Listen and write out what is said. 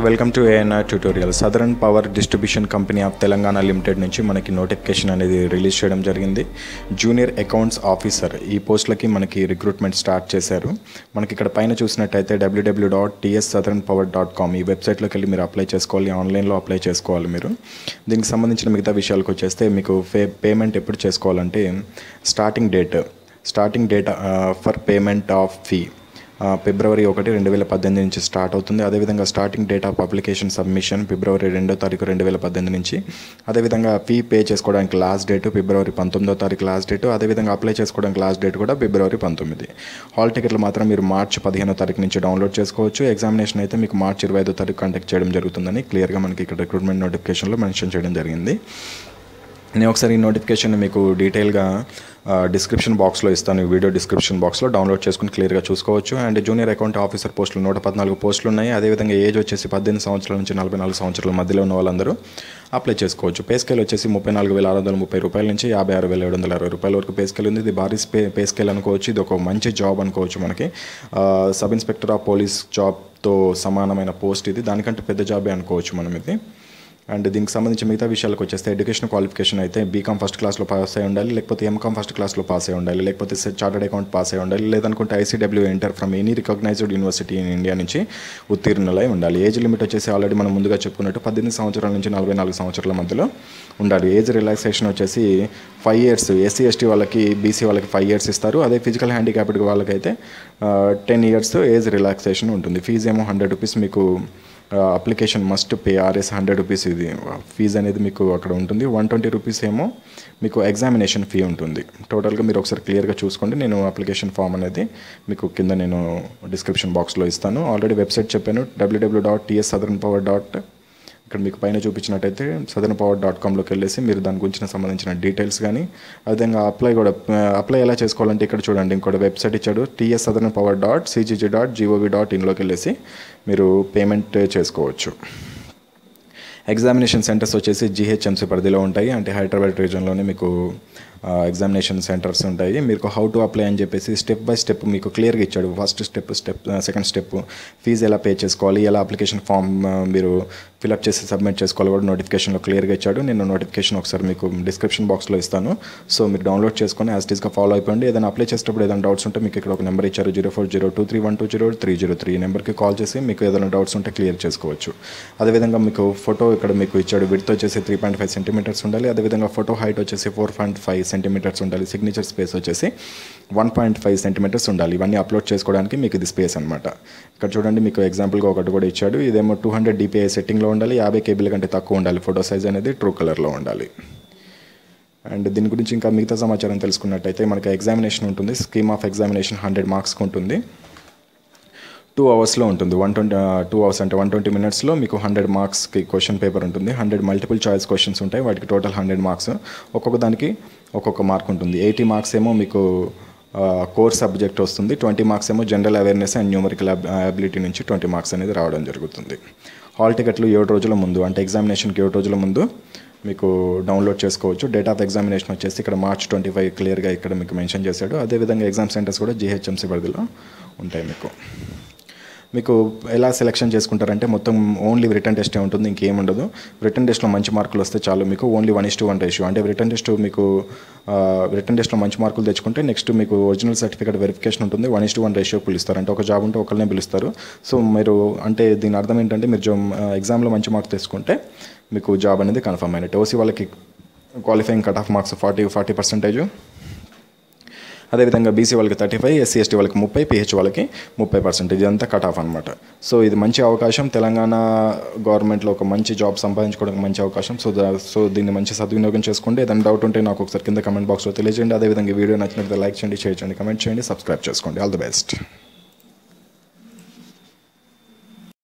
welcome to ANR tutorial southern power distribution company of Telangana limited నుంచి మనకి notification అనేది release చేయడం జరిగింది జూనియర్ అకౌంట్స్ ఆఫీసర్ ఈ పోస్టులకి మనకి రిక్రూట్మెంట్ స్టార్ట్ చేశారు మనకి ఇక్కడ పైన చూసినట్టయితే డబ్ల్యూడబ్ల్యూ dot TS southern power dot com ఈ వెబ్సైట్లోకి వెళ్ళి మీరు అప్లై చేసుకోవాలి ఆన్లైన్లో అప్లై చేసుకోవాలి మీరు దీనికి సంబంధించిన మిగతా విషయాలకు వచ్చేస్తే మీకు పే పేమెంట్ ఎప్పుడు చేసుకోవాలంటే starting date starting date for payment of fee ఆ, ఫిబ్రవరి ఒకటి రెండు వేల పద్దెనిమిది నుంచి స్టార్ట్ అవుతుంది అదేవిధంగా starting date of application submission ఫిబ్రవరి రెండో తారీఖు రెండు వేల పద్దెనిమిది నుంచి అదేవిధంగా ఫీ పే చేసుకోవడానికి లాస్ట్ డేట్ ఫిబ్రవరి పంతొమ్మిదో తారీఖు లాస్ట్ డేట్ అదేవిధంగా అప్లై చేసుకోవడానికి లాస్ట్ డేట్ కూడా ఫిబ్రవరి పంతొమ్మిది హాల్ టికెట్లు మాత్రం మీరు మార్చి పదిహేనో తారీఖు నుంచి డౌన్లోడ్ చేసుకోవచ్చు ఎగ్జామినేషన్ అయితే మీకు మార్చి ఇరవై ఐదో తారీఖు కండక్ట్ చేయడం జరుగుతుందని క్లియర్గా మనకి ఇక్కడ రిక్రూట్మెంట్ నోటిఫికేషన్లో మెన్షన్ చేయడం జరిగింది నేను ఒకసారి ఈ నోటిఫికేషన్ మీకు డీటెయిల్గా డిస్క్రిప్షన్ బాక్స్లో ఇస్తాను ఈ వీడియో డిస్క్రిప్షన్ బాక్స్లో డౌన్లోడ్ చేసుకుని క్లియర్గా చూసుకోవచ్చు అండ్ జూనియర్ అకౌంట్ ఆఫీసర్ పోస్టులు నూట పద్నాలుగు పోస్టులు ఉన్నాయి అదేవిధంగా ఏజ్ వచ్చేసి పద్దెనిమిది సంవత్సరాల నుంచి నలభై నాలుగు సంవత్సరాల మధ్యలో ఉన్న వాళ్ళందరూ అప్లై చేసుకోవచ్చు పే స్కేల్ వచ్చేసి ముప్పై నాలుగు వేల ఆరు వందల ముప్పై రూపాయల నుంచి యాభై ఆరు వేల ఏడు వందల అరవై రూపాయల వరకు పే స్కేల్ ఉంది ఇది భారీ పే పే స్కేల్ అనుకోవచ్చు ఇది ఒక మంచి జాబ్ అనుకోవచ్చు మనకి ఆ, సబ్ ఇన్స్పెక్టర్ ఆఫ్ పోలీస్ జాబ్తో సమానమైన పోస్ట్ ఇది దానికంటే పెద్ద జాబే అనుకోవచ్చు మనం ఇది అండ్ దీనికి సంబంధించి మిగతా విషయాలకు వచ్చేస్తే ఎడ్యుకేషన్ క్వాలిఫికేషన్ అయితే బీకామ్ ఫస్ట్ క్లాస్లో పాస్ అయి ఉండాలి లేకపోతే ఎంకామ్ ఫస్ట్ క్లాస్లో పాస్ అయి ఉండాలి లేకపోతే చార్టెడ్ అకౌంట్ పాస్ అయి ఉండాలి లేదనుకుంటే ICW inter from any recognised university in India నుంచి ఉత్తీర్ణులై ఉండాలి ఏజ్ లిమిట్ వచ్చేసి ఆల్రెడీ మనం ముందుగా చెప్పుకున్నట్టు పద్దెనిమిది సంవత్సరాల నుంచి నలభై నాలుగు సంవత్సరాల మధ్యలో ఉండాలి ఏజ్ రిలాక్సేషన్ వచ్చేసి ఫైవ్ ఇయర్స్ ఎస్సీ ఎస్టీ వాళ్ళకి బీసీ వాళ్ళకి ఫైవ్ ఇయర్స్ ఇస్తారు అదే ఫిజికల్ హ్యాండిక్యాప్డ్ వాళ్ళకైతే టెన్ ఇయర్స్ ఏజ్ రిలాక్సేషన్ ఉంటుంది ఫీజు ఏమో హండ్రెడ్ రూపీస్ మీకు application must pay RS hundred rupees ఇది ఫీజు అనేది మీకు అక్కడ ఉంటుంది వన్ ట్వంటీ రూపీస్ ఏమో మీకు ఎగ్జామినేషన్ ఫీ ఉంటుంది టోటల్గా మీరు ఒకసారి క్లియర్గా చూసుకోండి నేను అప్లికేషన్ ఫామ్ అనేది మీకు కింద నేను డిస్క్రిప్షన్ బాక్స్లో ఇస్తాను ఆల్రెడీ వెబ్సైట్ చెప్పాను డబ్ల్యూడబ్ల్యూ dot TS southern power dot ఇక్కడ మీకు పైన చూపించినట్టయితే సదరన్ పవర్ డాట్ కామ్లోకి వెళ్ళేసి మీరు దాని గురించి సంబంధించిన డీటెయిల్స్ కానీ అదేవిధంగా అప్లై కూడా అప్లై ఎలా చేసుకోవాలంటే ఇక్కడ చూడండి ఇంకోటి వెబ్సైట్ ఇచ్చాడు TS southern power dot CGG dot GOV dot ఇన్లోకి వెళ్ళేసి మీరు పేమెంట్ చేసుకోవచ్చు ఎగ్జామినేషన్ సెంటర్స్ వచ్చేసి జీహెచ్ఎంసీ పరిధిలో ఉంటాయి అంటే హైదరాబాద్ రీజన్లోనే మీకు ఎగ్జామినేషన్ సెంటర్స్ ఉంటాయి మీకు హౌ టు అప్లై అని చెప్పేసి స్టెప్ బై స్టెప్ మీకు క్లియర్గా ఇచ్చాడు first step step second step fees ఎలా పే చేసుకోవాలి ఎలా అప్లికేషన్ ఫామ్ మీరు ఫిలప్ చేసి సబ్మిట్ చేసుకోవాలి కూడా నోటిఫికేషన్లో క్లియర్గా ఇచ్చాడు నేను నోటిఫికేషన్ ఒకసారి మీకు డిస్క్రిప్షన్ బాక్స్లో ఇస్తాను సో మీరు డౌన్లోడ్ చేసుకొని యాజ్ టీస్గా ఫాలో అయిపోండి ఏదైనా అప్లై చేసేటప్పుడు ఏదైనా డౌట్స్ ఉంటే మీకు ఇక్కడ ఒక నెంబర్ ఇచ్చారు zero four zero two three one two zero three zero three నెంబర్కి కాల్ చేసి మీకు ఏదైనా డౌట్స్ ఉంటే క్లియర్ చేసుకోవచ్చు అదేవిధంగా మీకు ఫోటో ఇక్కడ మీకు ఇచ్చాడు విడ్త్ వచ్చేసి త్రీ పాయింట్ ఫైవ్ సెంటీమీటర్స్ ఉండాలి అదేవిధంగా ఫోటో హైట్ వచ్చేసి ఫోర్ పాయింట్ ఫైవ్ సెంటీమీటర్స్ ఉండాలి సిగ్నేచర్ స్పేస్ వచ్చేసి వన్ పాయింట్ ఫైవ్ సెంటీమీటర్స్ ఉండాలి ఇవన్నీ అప్లోడ్ చేసుకోవడానికి మీకు ఇది స్పేస్ అనమాట ఇక్కడ చూడండి మీకు ఎగ్జాంపుల్గా ఒకటి కూడా ఇచ్చాడు ఇదేమో టూ హండ్రెడ్ డిపిఐ సెట్టింగ్లో ఉండాలి యాభై కేబీల కంటే తక్కువ ఉండాలి ఫోటో సైజ్ అనేది ట్రూ కలర్లో ఉండాలి అండ్ దీని గురించి ఇంకా మిగతా సమాచారం తెలుసుకున్నట్టయితే మనకి ఎగ్జామినేషన్ ఉంటుంది స్కీమ్ ఆఫ్ ఎగ్జామినేషన్ హండ్రెడ్ మార్క్స్కి ఉంటుంది టూ అవర్స్లో ఉంటుంది వన్ ట్వంటీ టూ అవర్స్ అంటే వన్ ట్వంటీ మినిట్స్లో మీకు హండ్రెడ్ మార్క్స్కి క్వశ్చన్ పేపర్ ఉంటుంది హండ్రెడ్ మల్టిపుల్ చాయిస్ క్వశ్చన్స్ ఉంటాయి వాటికి టోటల్ హండ్రెడ్ మార్క్స్ ఒక్కొక్క దానికి ఒక్కొక్క మార్క్ ఉంటుంది ఎయిటీ మార్క్స్ ఏమో మీకు కోర్ సబ్జెక్ట్ వస్తుంది ట్వంటీ మార్క్స్ ఏమో general awareness and numerical ability నుంచి ట్వంటీ మార్క్స్ అనేది రావడం జరుగుతుంది హాల్ టికెట్లు ఏడు రోజుల ముందు అంటే ఎగ్జామినేషన్కి ఏడు రోజుల ముందు మీకు డౌన్లోడ్ చేసుకోవచ్చు డేట్ ఆఫ్ ఎగ్జామినేషన్ వచ్చేసి ఇక్కడ మార్చ్ ట్వంటీ ఫైవ్ క్లియర్గా ఇక్కడ మీకు మెన్షన్ చేశాడు అదేవిధంగా ఎగ్జామ్ సెంటర్స్ కూడా జీహెచ్ఎంసీ పరిధిలో ఉంటాయి మీకు మీకు ఎలా సెలెక్షన్ చేసుకుంటారంటే మొత్తం ఓన్లీ రిటర్న్ టెస్టే ఉంటుంది ఇంకేం ఉండదు రిటర్న్ టెస్ట్లో మంచి మార్కులు వస్తే చాలు మీకు only one is to one ratio అంటే రిటర్న్ టెస్ట్ మీకు రిటర్న్ టెస్ట్లో మంచి మార్కులు తెచ్చుకుంటే నెక్స్ట్ మీకు ఒరిజినల్ సర్టిఫికేట్ వెరిఫికేషన్ ఉంటుంది one is to one ratio పిలుస్తారు అంటే ఒక జాబ్ ఉంటే ఒకరినే పిలుస్తారు సో మీరు అంటే దీని అర్థం ఏంటంటే మీరు జో ఎగ్జామ్లో మంచి మార్క్స్ తెచ్చుకుంటే మీకు జాబ్ అనేది కన్ఫర్మ్ అయినట్టు ఓసీ వాళ్ళకి qualifying cut off marks forty forty percentage అదేవిధంగా బీసీ వాళ్ళకి థర్టీ ఫైవ్ ఎస్సీ ఎస్టీ వాళ్ళకి ముప్పై పిహెచ్ వాళ్ళకి ముప్పై పర్సెంటేజ్ ఇదంతా కట్ ఆఫ్ అనమాట సో ఇది మంచి అవకాశం తెలంగాణ గవర్నమెంట్లో ఒక మంచి జాబ్ సంపాదించుకోవడానికి మంచి అవకాశం సో దా- సో దీన్ని మంచి సద్వినియోగం చేసుకోండి ఏదైనా డౌట్ ఉంటే నాకు ఒకసారి కింద కమెంట్ బాక్స్లో తెలియజేయండి అదేవిధంగా వీడియో నచ్చినట్లయితే లైక్ చేయండి షేర్ చేయండి కమెంట్ చేయండి సబ్స్క్రైబ్ చేసుకోండి ఆల్ ది బెస్ట్